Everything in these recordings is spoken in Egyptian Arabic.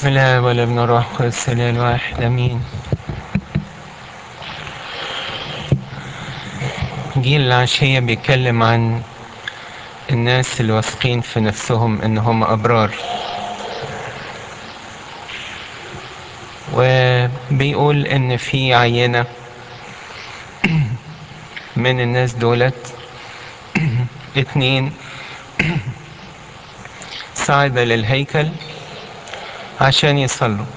بسم الله والابن الروح القدس الاله الواحد امين جيل العشية بيتكلم عن الناس اللي واثقين في نفسهم ان هم ابرار وبيقول ان في عينة من الناس دولت اتنين صعد للهيكل عشان يصلوا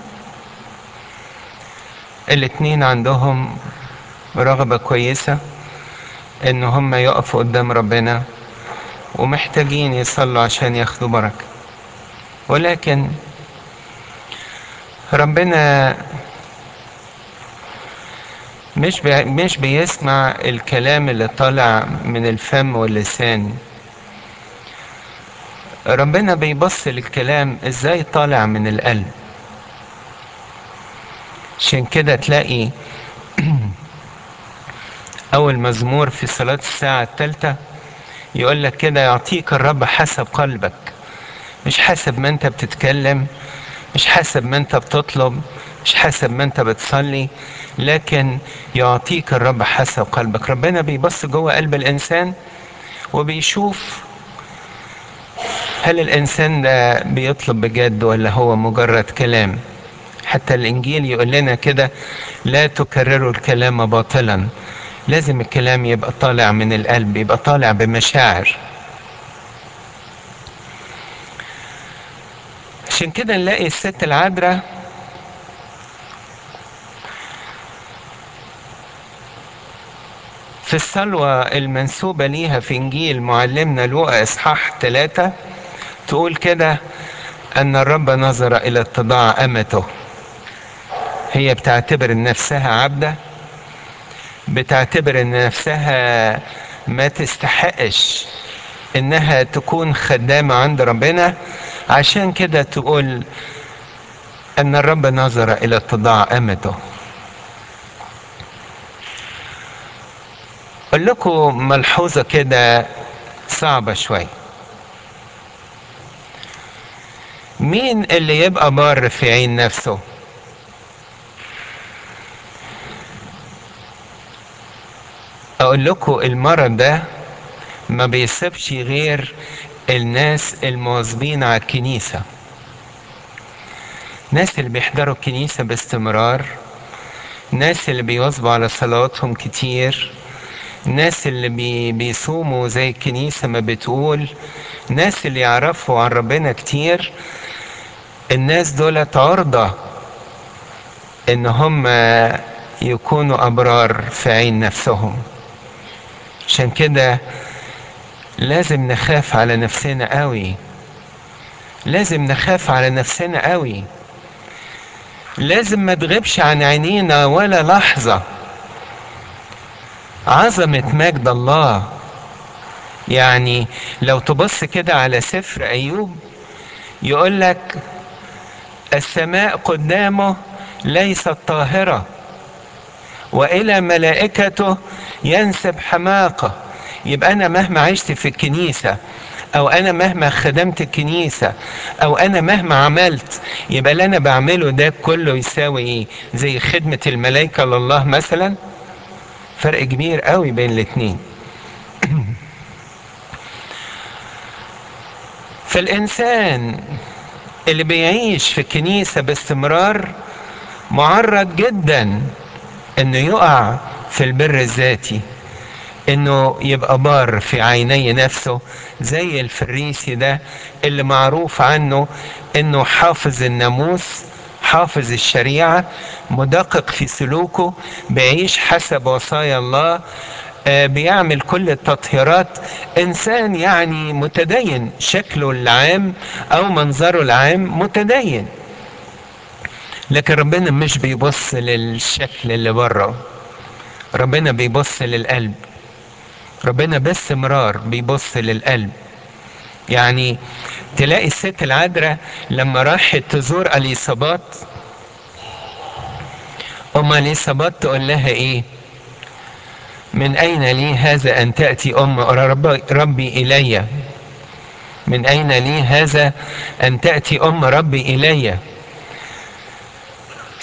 الاتنين عندهم رغبة كويسة ان هم يقفوا قدام ربنا ومحتاجين يصلوا عشان ياخدوا بركة ولكن ربنا مش بي مش بيسمع الكلام اللي طالع من الفم واللسان ربنا بيبص للكلام ازاي طالع من القلب عشان كده تلاقي اول مزمور في صلاة الساعة الثالثة يقول لك كده يعطيك الرب حسب قلبك مش حسب ما انت بتتكلم مش حسب ما انت بتطلب مش حسب ما انت بتصلي لكن يعطيك الرب حسب قلبك ربنا بيبص جوه قلب الانسان وبيشوف هل الانسان ده بيطلب بجد ولا هو مجرد كلام حتى الانجيل يقول لنا كده لا تكرروا الكلام باطلا لازم الكلام يبقى طالع من القلب يبقى طالع بمشاعر عشان كده نلاقي الست العذراء في الصلوة المنسوبة ليها في إنجيل معلمنا لوقا إصحاح ثلاثة تقول كده أن الرب نظر إلى اتضاع أمته هي بتعتبر نفسها عبدة بتعتبر ان نفسها ما تستحقش انها تكون خدامة عند ربنا عشان كده تقول ان الرب نظر الى اتضاع امته اقول لكم ملحوظة كده صعبة شوية مين اللي يبقى بار في عين نفسه اقول لكم المرض ده ما بيصيبش غير الناس المواظبين على الكنيسة ناس اللي بيحضروا الكنيسة باستمرار ناس اللي بيواظبوا على صلواتهم كتير ناس اللي بي بيصوموا زي الكنيسة ما بتقول ناس اللي يعرفوا عن ربنا كتير الناس دولت عرضة ان هم يكونوا ابرار في عين نفسهم عشان كده لازم نخاف على نفسنا قوي لازم نخاف على نفسنا قوي لازم ما تغيبش عن عينينا ولا لحظة عظمة مجد الله يعني لو تبص كده على سفر أيوب يقول لك السماء قدامه ليست طاهرة وإلى ملائكته ينسب حماقة يبقى أنا مهما عشت في الكنيسة أو أنا مهما خدمت الكنيسة أو أنا مهما عملت يبقى اللي أنا بعمله ده كله يساوي إيه؟ زي خدمة الملائكة لله مثلا فرق كبير قوي بين الاتنين فالإنسان اللي بيعيش في الكنيسة باستمرار معرض جدا انه يقع في البر الذاتي انه يبقى بار في عيني نفسه زي الفريسي ده اللي معروف عنه انه حافظ الناموس حافظ الشريعة مدقق في سلوكه بيعيش حسب وصايا الله آه بيعمل كل التطهيرات انسان يعني متدين شكله العام او منظره العام متدين لكن ربنا مش بيبص للشكل اللي بره ربنا بيبص للقلب ربنا باستمرار بيبص للقلب يعني تلاقي الست العذراء لما راحت تزور اليصابات ام اليصابات تقول لها ايه من اين لي هذا ان تاتي ام ربي, ربي الي من اين لي هذا ان تاتي ام ربي الي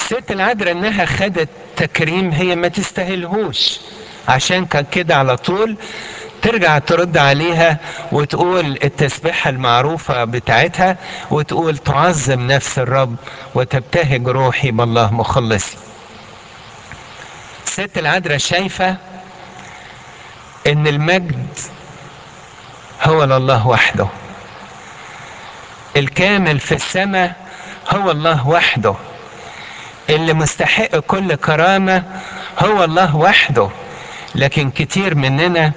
الست العذراء انها خدت تكريم هي ما تستاهلهوش عشان كان كده على طول ترجع ترد عليها وتقول التسبيحة المعروفة بتاعتها وتقول تعظم نفس الرب وتبتهج روحي بالله مخلصي الست العذراء شايفة ان المجد هو لله وحده الكامل في السماء هو الله وحده اللي مستحق كل كرامة هو الله وحده لكن كتير مننا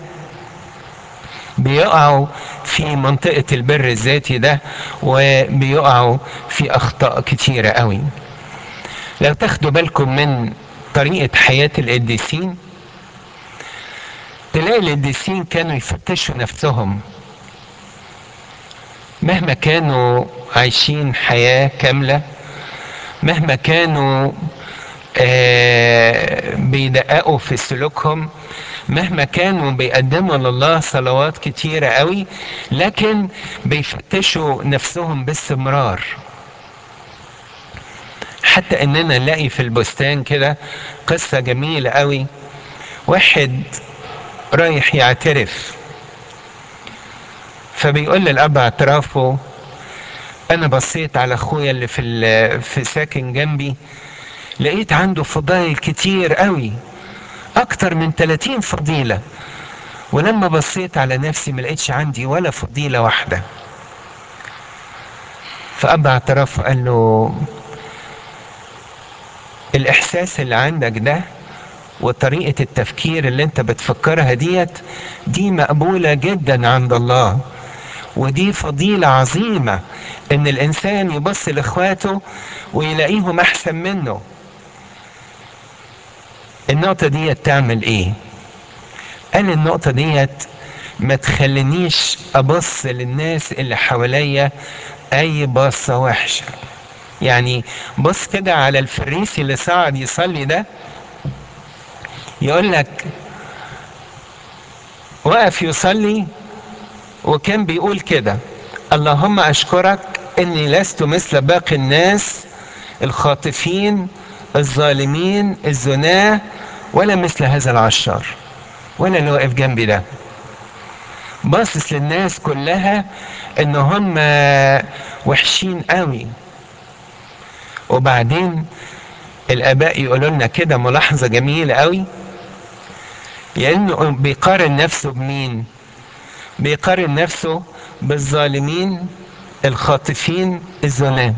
بيقعوا في منطقة البر الذاتي ده وبيقعوا في أخطاء كتيرة قوي لو تاخدوا بالكم من طريقة حياة القديسين تلاقي القديسين كانوا يفتشوا نفسهم مهما كانوا عايشين حياة كاملة مهما كانوا آه بيدققوا في سلوكهم مهما كانوا بيقدموا لله صلوات كتيرة قوي لكن بيفتشوا نفسهم باستمرار حتى اننا نلاقي في البستان كده قصة جميلة قوي واحد رايح يعترف فبيقول للاب اعترافه انا بصيت على اخويا اللي في في ساكن جنبي لقيت عنده فضائل كتير قوي اكتر من 30 فضيلة ولما بصيت على نفسي ما لقيتش عندي ولا فضيلة واحدة فاب اعترف قال له الاحساس اللي عندك ده وطريقة التفكير اللي انت بتفكرها ديت دي مقبولة جدا عند الله ودي فضيلة عظيمة ان الانسان يبص لاخواته ويلاقيهم احسن منه النقطة ديت تعمل ايه قال النقطة ديت ما تخلينيش ابص للناس اللي حواليا اي بصة وحشة يعني بص كده على الفريسي اللي صعد يصلي ده يقول لك وقف يصلي وكان بيقول كده اللهم اشكرك اني لست مثل باقي الناس الخاطفين الظالمين الزناه ولا مثل هذا العشار ولا اللي واقف جنبي ده باصص للناس كلها ان هم وحشين قوي وبعدين الاباء يقولوا لنا كده ملاحظه جميله قوي لانه بيقارن نفسه بمين بيقارن نفسه بالظالمين الخاطفين الزناه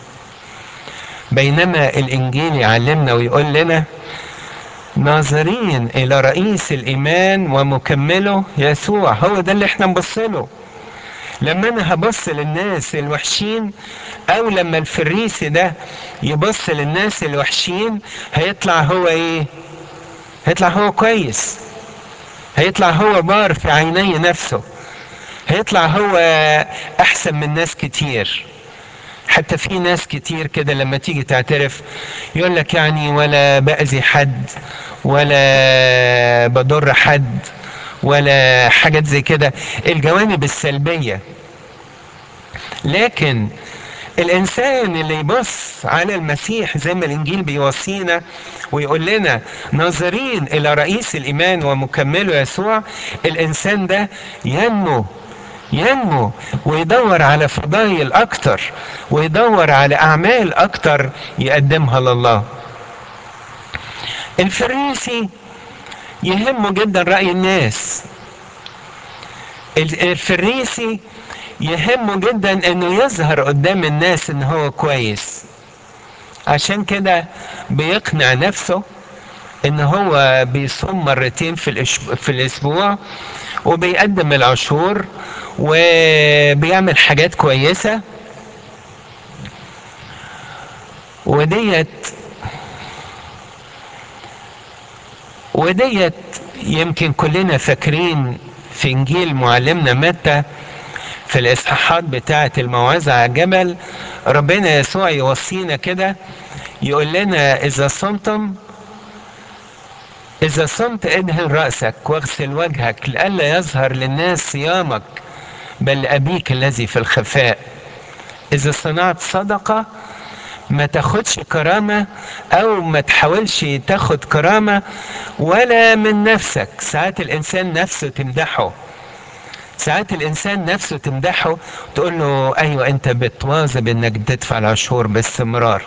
بينما الانجيل يعلمنا ويقول لنا ناظرين الى رئيس الايمان ومكمله يسوع هو ده اللي احنا نبص له لما انا هبص للناس الوحشين او لما الفريسي ده يبص للناس الوحشين هيطلع هو ايه هيطلع هو كويس هيطلع هو بار في عيني نفسه هيطلع هو احسن من ناس كتير حتى في ناس كتير كده لما تيجي تعترف يقول لك يعني ولا باذي حد ولا بضر حد ولا حاجات زي كده الجوانب السلبيه لكن الانسان اللي يبص على المسيح زي ما الانجيل بيوصينا ويقول لنا ناظرين الى رئيس الايمان ومكمله يسوع الانسان ده ينمو ينمو ويدور على فضائل اكتر ويدور على اعمال اكتر يقدمها لله الفريسي يهمه جدا راي الناس الفريسي يهمه جدا انه يظهر قدام الناس ان هو كويس عشان كده بيقنع نفسه ان هو بيصوم مرتين في, الأش... في الاسبوع وبيقدم العشور وبيعمل حاجات كويسة وديت وديت يمكن كلنا فاكرين في انجيل معلمنا متى في الاصحاحات بتاعه الموعظه على الجبل ربنا يسوع يوصينا كده يقول لنا اذا صمتم اذا صمت ادهن راسك واغسل وجهك لئلا يظهر للناس صيامك بل ابيك الذي في الخفاء اذا صنعت صدقه ما تاخدش كرامة او ما تحاولش تاخد كرامة ولا من نفسك ساعات الانسان نفسه تمدحه ساعات الانسان نفسه تمدحه تقول له ايوه انت بتواظب انك تدفع العشور باستمرار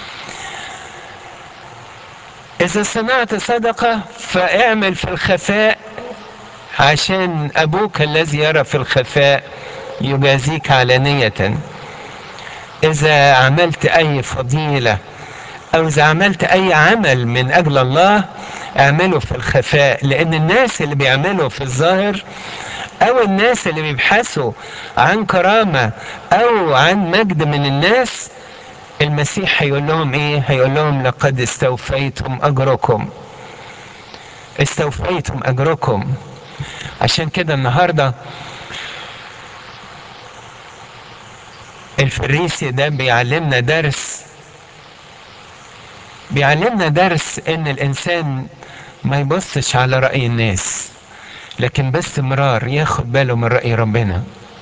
اذا صنعت صدقة فاعمل في الخفاء عشان ابوك الذي يرى في الخفاء يجازيك علانية اذا عملت اي فضيلة او اذا عملت اي عمل من اجل الله اعمله في الخفاء لان الناس اللي بيعملوا في الظاهر او الناس اللي بيبحثوا عن كرامة او عن مجد من الناس المسيح هيقول لهم ايه هيقول لهم لقد استوفيتم اجركم استوفيتم اجركم عشان كده النهارده الفريسي ده بيعلمنا درس بيعلمنا درس ان الانسان ما يبصش على رأي الناس لكن باستمرار ياخد باله من رأي ربنا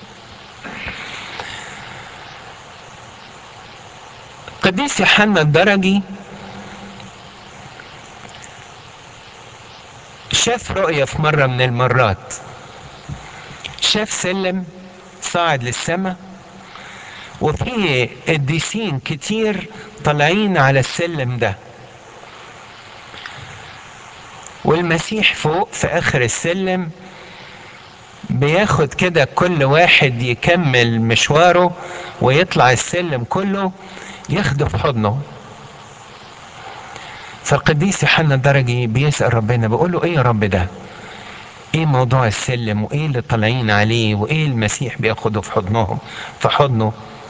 قديس يوحنا الدرجي شاف رؤية في مرة من المرات شاف سلم صاعد للسماء وفي قديسين كتير طالعين على السلم ده والمسيح فوق في اخر السلم بياخد كده كل واحد يكمل مشواره ويطلع السلم كله ياخده في حضنه فالقديس يوحنا الدرجي بيسأل ربنا بيقول له ايه يا رب ده ايه موضوع السلم وايه اللي طالعين عليه وايه المسيح بياخده في حضنهم في حضنه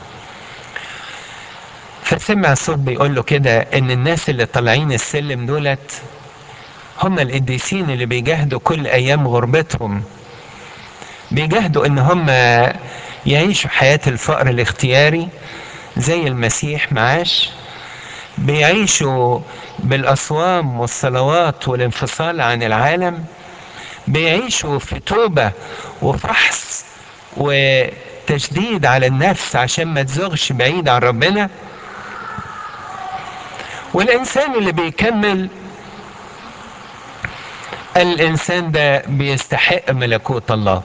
فسمع صوت بيقول له كده ان الناس اللي طالعين السلم دولت هم القديسين اللي بيجاهدوا كل ايام غربتهم بيجاهدوا ان هم يعيشوا حياة الفقر الاختياري زي المسيح معاش بيعيشوا بالاصوام والصلوات والانفصال عن العالم بيعيشوا في توبة وفحص وتشديد على النفس عشان ما تزغش بعيد عن ربنا والإنسان اللي بيكمل الإنسان ده بيستحق ملكوت الله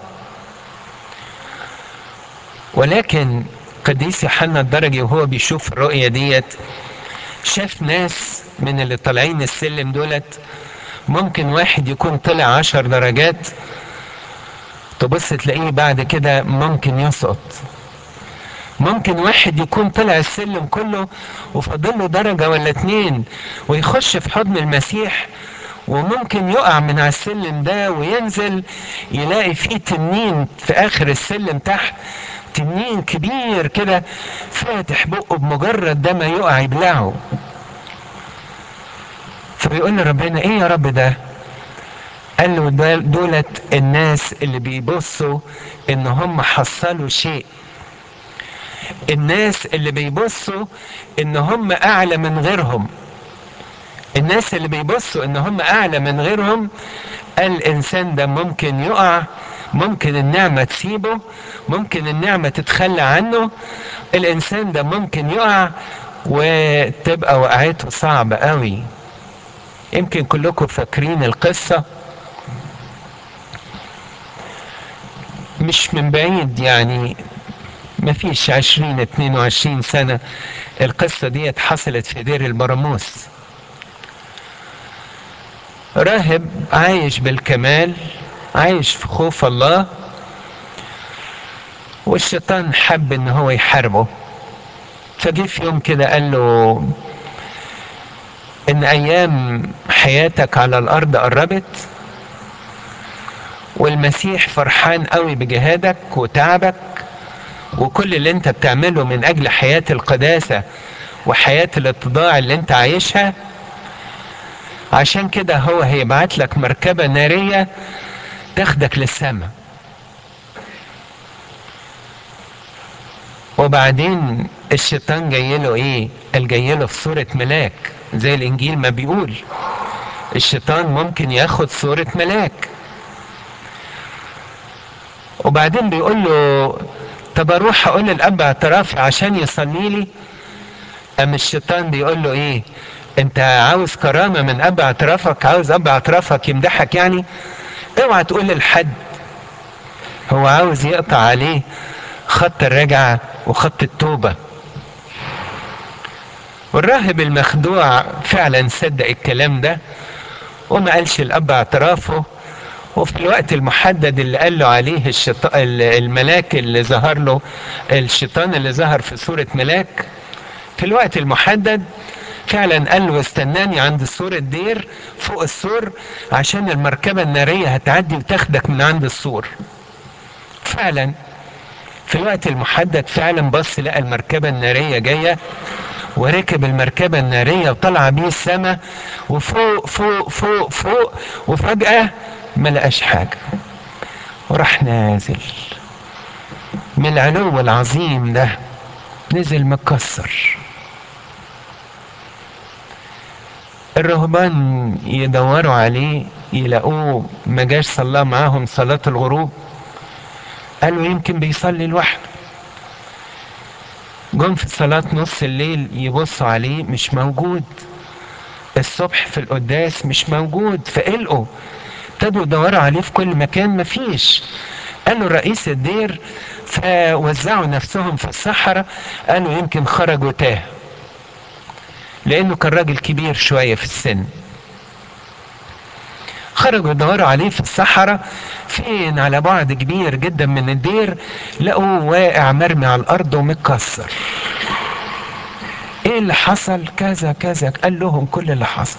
ولكن قديس يوحنا الدرجي وهو بيشوف الرؤية ديت شاف ناس من اللي طالعين السلم دولت ممكن واحد يكون طلع عشر درجات تبص تلاقيه بعد كده ممكن يسقط ممكن واحد يكون طلع السلم كله وفاضل له درجة ولا اتنين ويخش في حضن المسيح وممكن يقع من على السلم ده وينزل يلاقي فيه تنين في اخر السلم تحت تنين كبير كده فاتح بقه بمجرد ده ما يقع يبلعه فبيقول له ربنا ايه يا رب ده قال له دولت الناس اللي بيبصوا ان هم حصلوا شيء الناس اللي بيبصوا ان هم اعلى من غيرهم الناس اللي بيبصوا ان هم اعلى من غيرهم الانسان ده ممكن يقع ممكن النعمة تسيبه ممكن النعمة تتخلى عنه الانسان ده ممكن يقع وتبقى وقعته صعبة قوي يمكن كلكم فاكرين القصة مش من بعيد يعني ما فيش عشرين اتنين وعشرين سنة القصة دي حصلت في دير البراموس راهب عايش بالكمال عايش في خوف الله والشيطان حب ان هو يحاربه فجه في يوم كده قال له ان ايام حياتك على الارض قربت والمسيح فرحان قوي بجهادك وتعبك وكل اللي انت بتعمله من اجل حياة القداسة وحياة الاتضاع اللي انت عايشها عشان كده هو هيبعت لك مركبة نارية تاخدك للسماء وبعدين الشيطان جاي له ايه قال جاي له في صورة ملاك زي الانجيل ما بيقول الشيطان ممكن ياخد صورة ملاك وبعدين بيقول له طب اروح اقول للاب اعترافي عشان يصلي لي أم الشيطان بيقول له إيه أنت عاوز كرامة من أب اعترافك عاوز أب اعترافك يمدحك يعني اوعى تقول لحد هو عاوز يقطع عليه خط الرجعة وخط التوبة والراهب المخدوع فعلا صدق الكلام ده وما قالش الأب اعترافه وفي الوقت المحدد اللي قال له عليه الشيطان الملاك اللي ظهر له الشيطان اللي ظهر في صورة ملاك في الوقت المحدد فعلا قال له استناني عند سور الدير فوق السور عشان المركبة النارية هتعدي وتاخدك من عند السور فعلا في الوقت المحدد فعلا بص لقى المركبة النارية جاية وركب المركبة النارية وطلع بيه السماء وفوق فوق فوق فوق وفجأة ما لقاش حاجة وراح نازل من العلو العظيم ده نزل مكسر الرهبان يدوروا عليه يلاقوه ما جاش صلى معاهم صلاة الغروب قالوا يمكن بيصلي لوحده جم في صلاة نص الليل يبصوا عليه مش موجود الصبح في القداس مش موجود فقلقوا ابتدوا يدوروا عليه في كل مكان مفيش قالوا رئيس الدير فوزعوا نفسهم في الصحراء قالوا يمكن خرج وتاه لانه كان راجل كبير شويه في السن خرجوا يدوروا عليه في الصحراء فين على بعد كبير جدا من الدير لقوه واقع مرمي على الارض ومتكسر ايه اللي حصل كذا كذا قال لهم كل اللي حصل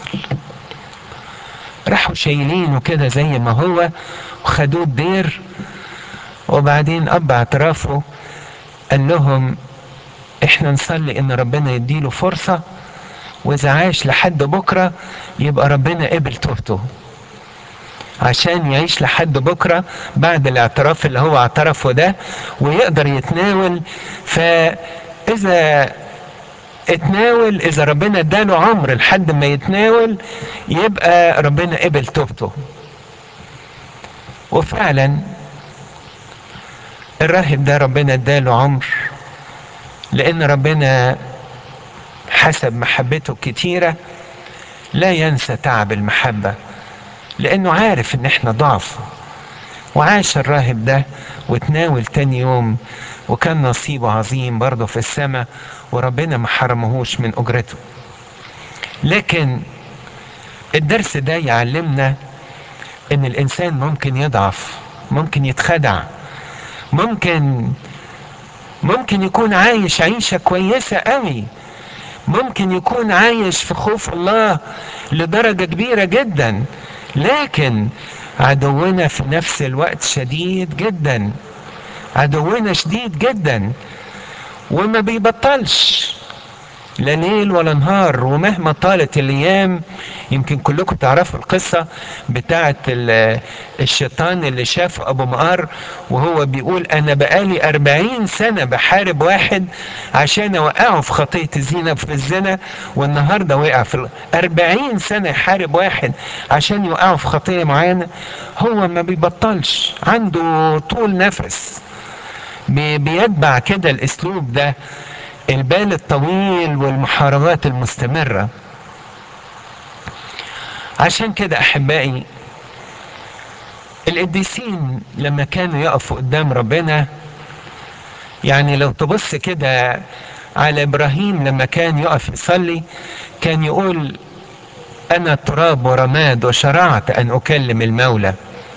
راحوا شايلينه كده زي ما هو وخدوه الدير وبعدين اب اعترافه قال لهم احنا نصلي ان ربنا يديله فرصة واذا عاش لحد بكرة يبقى ربنا قبل توبته عشان يعيش لحد بكرة بعد الاعتراف اللي هو اعترفه ده ويقدر يتناول فاذا اتناول اذا ربنا اداله عمر لحد ما يتناول يبقى ربنا قبل توبته وفعلا الراهب ده ربنا اداله عمر لان ربنا حسب محبته الكتيرة لا ينسى تعب المحبة لانه عارف ان احنا ضعف وعاش الراهب ده وتناول تاني يوم وكان نصيبه عظيم برضه في السماء وربنا ما حرمهوش من اجرته لكن الدرس ده يعلمنا ان الانسان ممكن يضعف ممكن يتخدع ممكن ممكن يكون عايش عيشة كويسة قوي ممكن يكون عايش في خوف الله لدرجة كبيرة جدا لكن عدونا في نفس الوقت شديد جدا عدونا شديد جدا وما بيبطلش لا ليل ولا نهار ومهما طالت الايام يمكن كلكم تعرفوا القصه بتاعه الشيطان اللي شاف ابو مقار وهو بيقول انا بقالي أربعين سنه بحارب واحد عشان اوقعه في خطيه الزنا في الزنا والنهارده وقع في أربعين سنه يحارب واحد عشان يوقعه في خطيه معينه هو ما بيبطلش عنده طول نفس بيتبع كده الاسلوب ده البال الطويل والمحاربات المستمرة عشان كده أحبائي القديسين لما كانوا يقفوا قدام ربنا يعني لو تبص كده على إبراهيم لما كان يقف يصلي كان يقول أنا تراب ورماد وشرعت أن أكلم المولى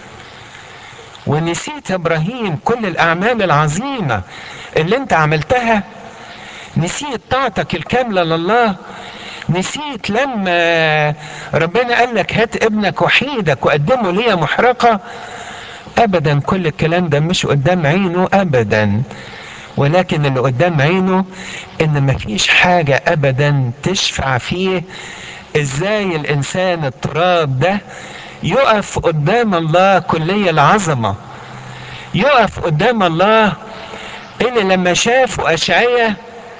ونسيت إبراهيم كل الأعمال العظيمة اللي أنت عملتها نسيت طاعتك الكاملة لله نسيت لما ربنا قال لك هات ابنك وحيدك وقدمه ليا محرقة ابدا كل الكلام ده مش قدام عينه ابدا ولكن اللي قدام عينه ان مفيش حاجة ابدا تشفع فيه ازاي الانسان التراب ده يقف قدام الله كلية العظمة يقف قدام الله اللي لما شافوا اشعية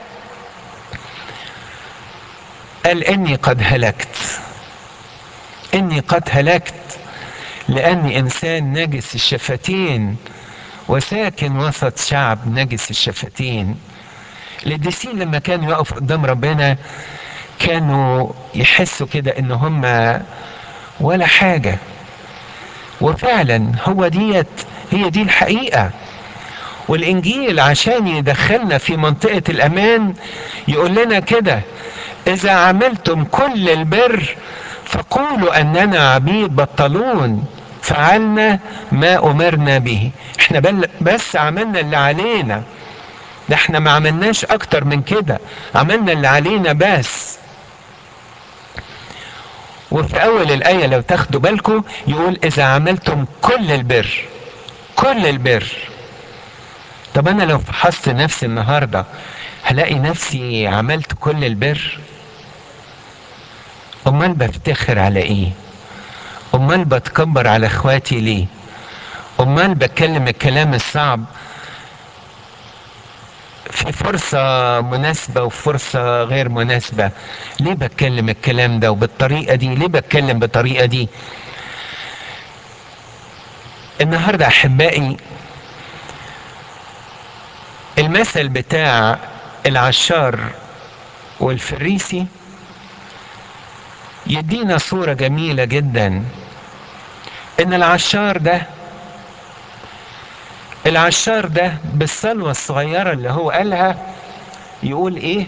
قال اني قد هلكت اني قد هلكت لاني انسان نجس الشفتين وساكن وسط شعب نجس الشفتين القديسين لما كانوا يقفوا قدام ربنا كانوا يحسوا كده ان هم ولا حاجة وفعلا هو ديت هي دي الحقيقة والانجيل عشان يدخلنا في منطقة الامان يقول لنا كده اذا عملتم كل البر فقولوا اننا عبيد بطلون فعلنا ما امرنا به احنا بل بس عملنا اللي علينا ده احنا ما عملناش اكتر من كده عملنا اللي علينا بس وفي اول الايه لو تاخدوا بالكم يقول اذا عملتم كل البر كل البر طب انا لو فحصت نفسي النهارده هلاقي نفسي عملت كل البر امال بفتخر على ايه امال بتكبر على اخواتي ليه امال بتكلم الكلام الصعب في فرصة مناسبة وفرصة غير مناسبة ليه بتكلم الكلام ده وبالطريقة دي ليه بتكلم بالطريقة دي النهاردة أحبائي المثل بتاع العشار والفريسي يدينا صورة جميلة جدا ان العشار ده العشار ده بالصلوة الصغيرة اللي هو قالها يقول ايه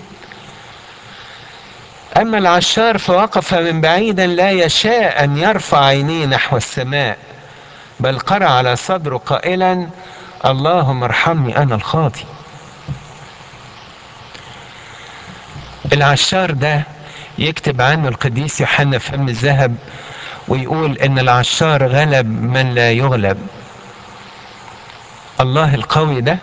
اما العشار فوقف من بعيدا لا يشاء ان يرفع عينيه نحو السماء بل قرأ على صدره قائلا اللهم ارحمني انا الخاطي العشار ده يكتب عنه القديس يوحنا فم الذهب ويقول ان العشار غلب من لا يغلب الله القوي ده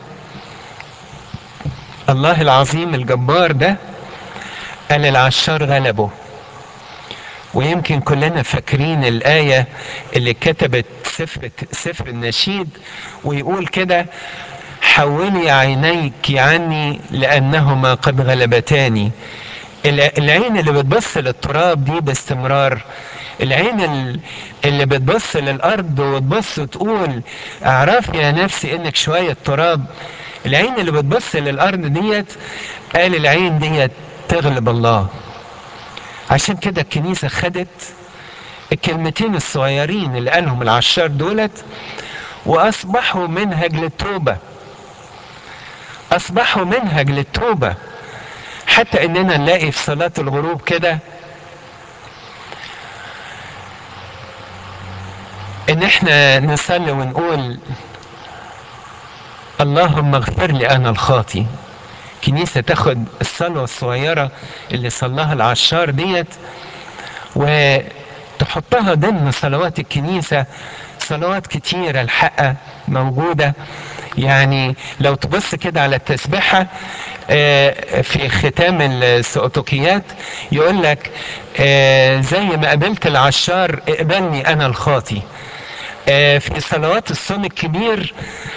الله العظيم الجبار ده قال العشار غلبه ويمكن كلنا فاكرين الآية اللي كتبت سفر سفر النشيد ويقول كده حولي عينيك عني لأنهما قد غلبتاني العين اللي بتبص للتراب دي باستمرار العين اللي بتبص للارض وتبص وتقول اعرف يا نفسي انك شويه تراب العين اللي بتبص للارض ديت قال العين ديت تغلب الله عشان كده الكنيسه خدت الكلمتين الصغيرين اللي قالهم العشار دولت واصبحوا منهج للتوبه اصبحوا منهج للتوبه حتى اننا نلاقي في صلاة الغروب كده ان احنا نصلي ونقول اللهم اغفر لي انا الخاطي كنيسة تاخد الصلوة الصغيرة اللي صلاها العشار ديت وتحطها ضمن صلوات الكنيسة صلوات كتيرة الحقة موجودة يعني لو تبص كده على التسبيحة في ختام السؤتوكيات يقول لك زي ما قابلت العشار اقبلني انا الخاطي في صلوات الصوم الكبير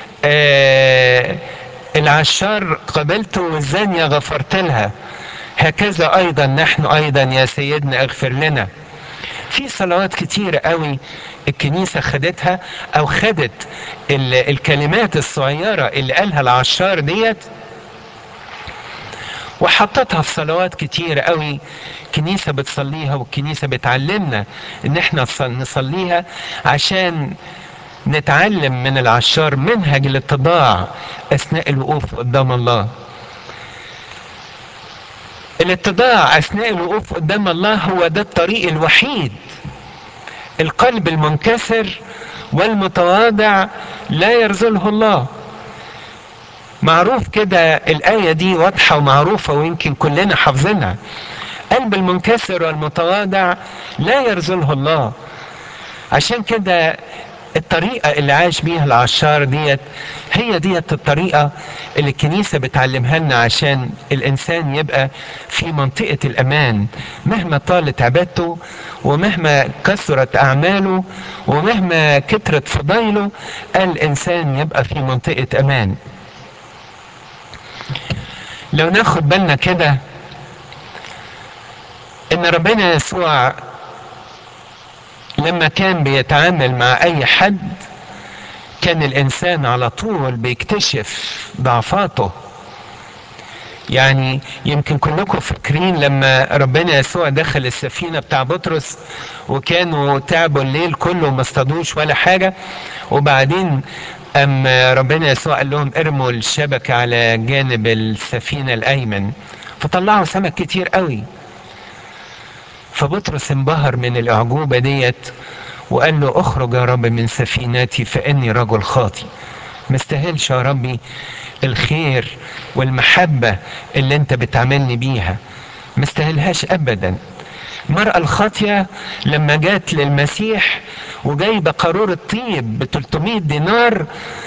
العشار قبلته والزانية غفرت لها هكذا ايضا نحن ايضا يا سيدنا اغفر لنا في صلوات كتيرة قوي الكنيسة خدتها او خدت الكلمات الصغيرة اللي قالها العشار ديت وحطتها في صلوات كتيرة قوي كنيسة بتصليها والكنيسة بتعلمنا ان احنا نصليها عشان نتعلم من العشار منهج الاتضاع اثناء الوقوف قدام الله الاتضاع اثناء الوقوف قدام الله هو ده الطريق الوحيد القلب المنكسر والمتواضع لا يرزله الله معروف كده الآية دي واضحة ومعروفة ويمكن كلنا حافظينها قلب المنكسر والمتواضع لا يرزله الله عشان كده الطريقة اللي عاش بيها العشار ديت هي ديت الطريقة اللي الكنيسة بتعلمها لنا عشان الإنسان يبقى في منطقة الأمان مهما طالت عبادته ومهما كثرت أعماله ومهما كثرت فضايله الإنسان يبقى في منطقة أمان لو ناخد بالنا كده ان ربنا يسوع لما كان بيتعامل مع اي حد كان الانسان على طول بيكتشف ضعفاته يعني يمكن كلكم فاكرين لما ربنا يسوع دخل السفينة بتاع بطرس وكانوا تعبوا الليل كله وما اصطادوش ولا حاجة وبعدين أما ربنا يسوع قال لهم ارموا الشبكة على جانب السفينة الأيمن فطلعوا سمك كتير قوي فبطرس انبهر من الأعجوبة ديت وقال له اخرج يا رب من سفينتي فإني رجل خاطي مستاهلش يا ربي الخير والمحبة اللي انت بتعاملني بيها مستاهلهاش ابدا المرأة الخاطية لما جات للمسيح وجايبة قارورة طيب ب 300 دينار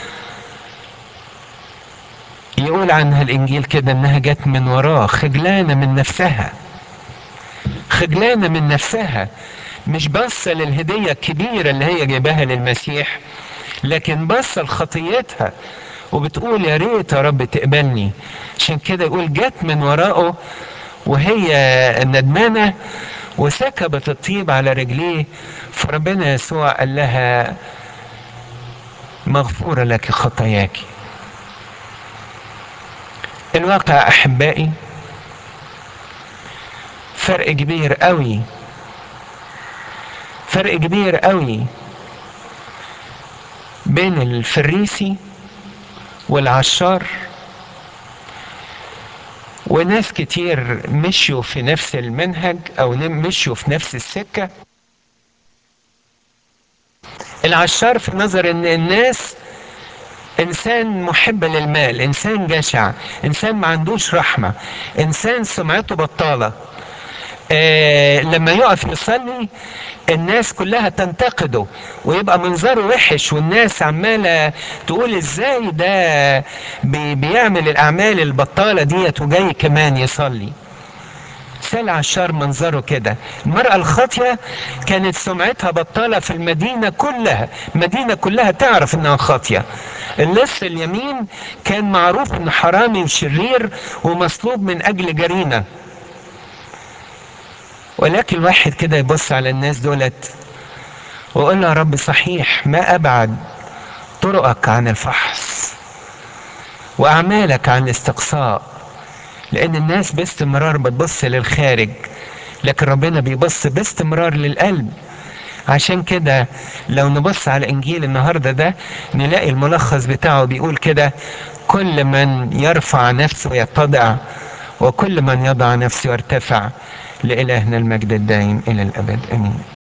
يقول عنها الانجيل كده انها جت من وراه خجلانة من نفسها خجلانة من نفسها مش باصة للهدية الكبيرة اللي هي جايباها للمسيح لكن باصة لخطيتها وبتقول يا ريت يا رب تقبلني عشان كده يقول جت من وراءه وهي ندمانة وسكبت الطيب على رجليه فربنا يسوع قال لها مغفورة لك خطاياك الواقع أحبائي فرق كبير قوي فرق كبير قوي بين الفريسي والعشار وناس كتير مشوا في نفس المنهج او مشوا في نفس السكة العشار في نظر ان الناس انسان محب للمال انسان جشع انسان ما عندوش رحمة انسان سمعته بطالة آه لما يقف يصلي الناس كلها تنتقده ويبقى منظره وحش والناس عمالة تقول ازاي ده بي بيعمل الاعمال البطالة ديت وجاي كمان يصلي سال عشار منظره كده المرأة الخاطية كانت سمعتها بطالة في المدينة كلها المدينة كلها تعرف انها خاطية اللص اليمين كان معروف انه حرامي وشرير ومصلوب من اجل جريمة ولكن الواحد كده يبص على الناس دولت ويقول له يا رب صحيح ما ابعد طرقك عن الفحص واعمالك عن الاستقصاء لان الناس باستمرار بتبص للخارج لكن ربنا بيبص باستمرار للقلب عشان كده لو نبص على انجيل النهارده ده نلاقي الملخص بتاعه بيقول كده كل من يرفع نفسه يتضع وكل من يضع نفسه يرتفع لإلهنا المجد الدائم إلى الأبد آمين